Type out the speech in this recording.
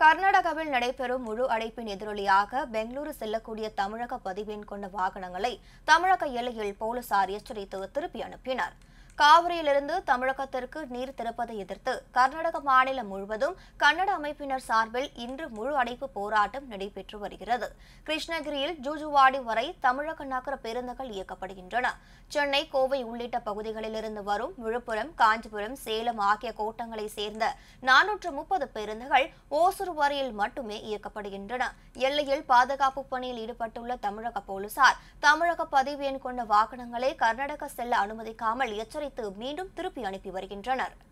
கர்நாடகாவில் நடைபெறும் முழு அடைப்பின் எதிரொலியாக பெங்களூரு செல்லக்கூடிய தமிழக பதிவெண் கொண்ட வாகனங்களை தமிழக எல்லையில் போலீசார் எச்சரித்து திருப்பி அனுப்பினர் காவிரியிலிருந்து தமிழகத்திற்கு நீர் திறப்பதை எதிர்த்து கர்நாடக மாநிலம் முழுவதும் கன்னட அமைப்பினர் சார்பில் இன்று முழு அடைப்பு போராட்டம் நடைபெற்று வருகிறது கிருஷ்ணகிரியில் ஜூஜுவாடி வரை தமிழக நகர பேருந்துகள் இயக்கப்படுகின்றன சென்னை கோவை உள்ளிட்ட பகுதிகளிலிருந்து வரும் விழுப்புரம் காஞ்சிபுரம் சேலம் ஆகிய கோட்டங்களை சேர்ந்த நானூற்று முப்பது பேருந்துகள் ஓசூர் வரையில் மட்டுமே இயக்கப்படுகின்றன எல்லையில் பாதுகாப்பு பணியில் ஈடுபட்டுள்ள தமிழக போலீசார் தமிழக பதிவு எண் கொண்ட வாகனங்களை கர்நாடக செல்ல அனுமதிக்காமல் எச்சரித்து மீண்டும் திருப்பி அனுப்பி வருகின்றனர்